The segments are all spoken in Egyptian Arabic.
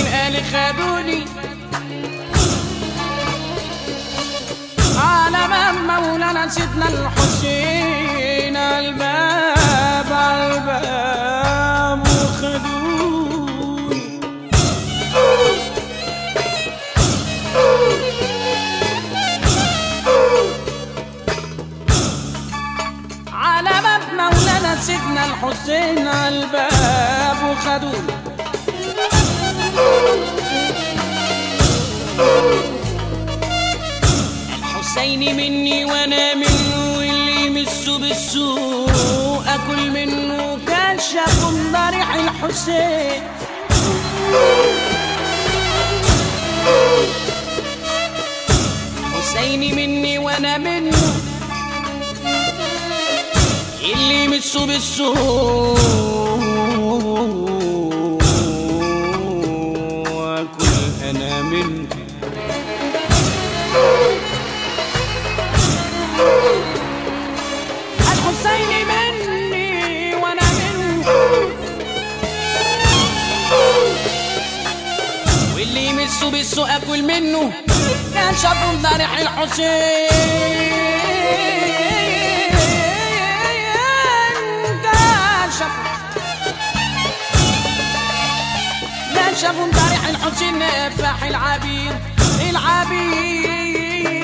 من قال خدوني على باب مولانا سيدنا الحسين الباب الباب وخدوني على باب مولانا سيدنا الحسين الباب وخدوني الحسين مني وانا منه واللي يمسه بالسوء اكل منه كان شاف ضريح الحسين حسيني مني وانا منه اللي يمسه بالسوء واكل انا منه الحسين مني وانا منه واللي يمسه بالسوء اكل منه كان شاب ضارح الحسين كان شاب كان شاب ضارح الحسين نفاح العبير العبير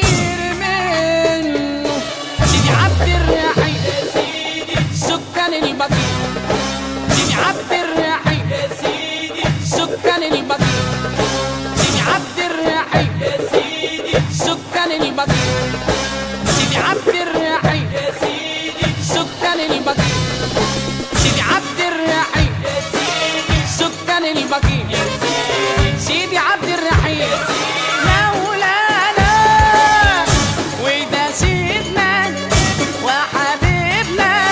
منه سيدي عبد الرحيم سكان البطيء سيدي عبد الرحيم سكان البطيء سيدي عبد الرحيم سكان البطيء سيدي عبد الرحيم سكان البطيء سيدي عبد الرحيم سكان البطيء سيدي عبد الرحيم مولانا وده سيدنا وحبيبنا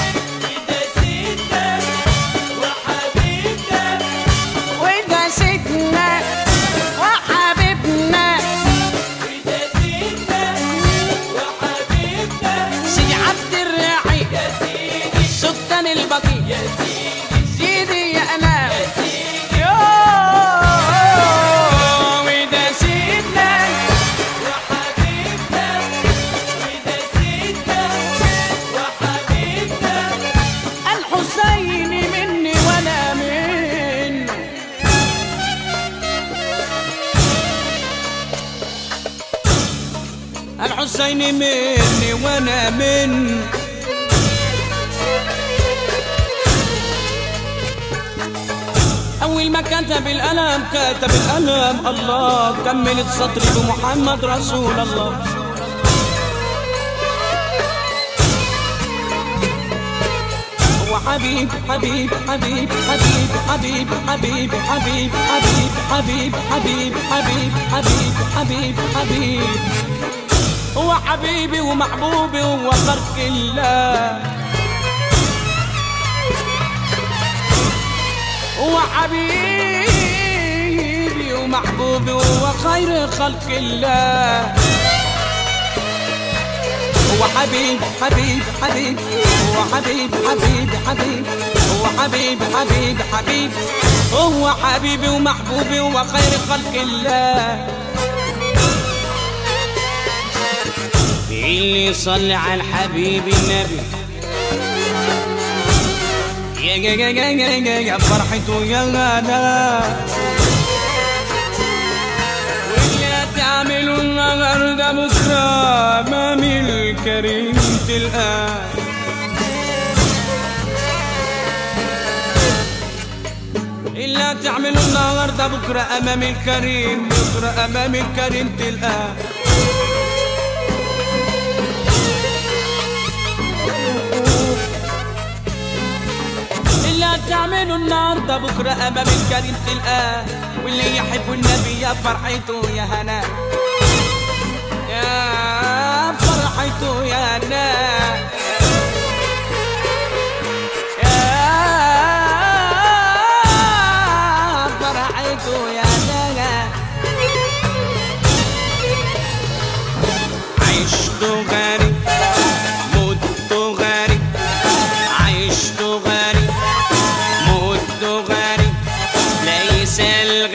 وده سيدنا وحبيبنا سيدي عبد الرحيم سكان البقيع سيدي يا انا يو وده سيدنا الحسين مني وانا منه الحسين مني وانا من اول ما كتب الالم كتب الالم الله كملت سطري بمحمد رسول الله هو حبيب حبيب حبيب حبيب حبيب حبيب حبيب حبيب حبيب حبيب حبيب حبيب حبيب حبيب هو حبيبي ومحبوبي هو خلق الله هو حبيبي ومحبوبي وهو خير خلق الله هو حبيب حبيب حبيب هو حبيب حبيب حبيب هو حبيب حبيب حبيب هو حبيبي ومحبوبي هو خير خلق الله اللي يصلي على الحبيب النبي يا يا يا يا يا يا يا فرحته يا غدا واللي تعملوا النهارده بكره امام الكريم تلقاه إلا تعملوا النهارده بكره امام الكريم بكره امام الكريم تلقاه إلا تعملوا النهارده بكره امام الكريم تلقاه واللي يحب النبي يا فرحته يا هنا يا فرحته يا هنا يا فرحته يا هنا عشت غريب مت غريب عشت غريب مت غريب ليس الغريب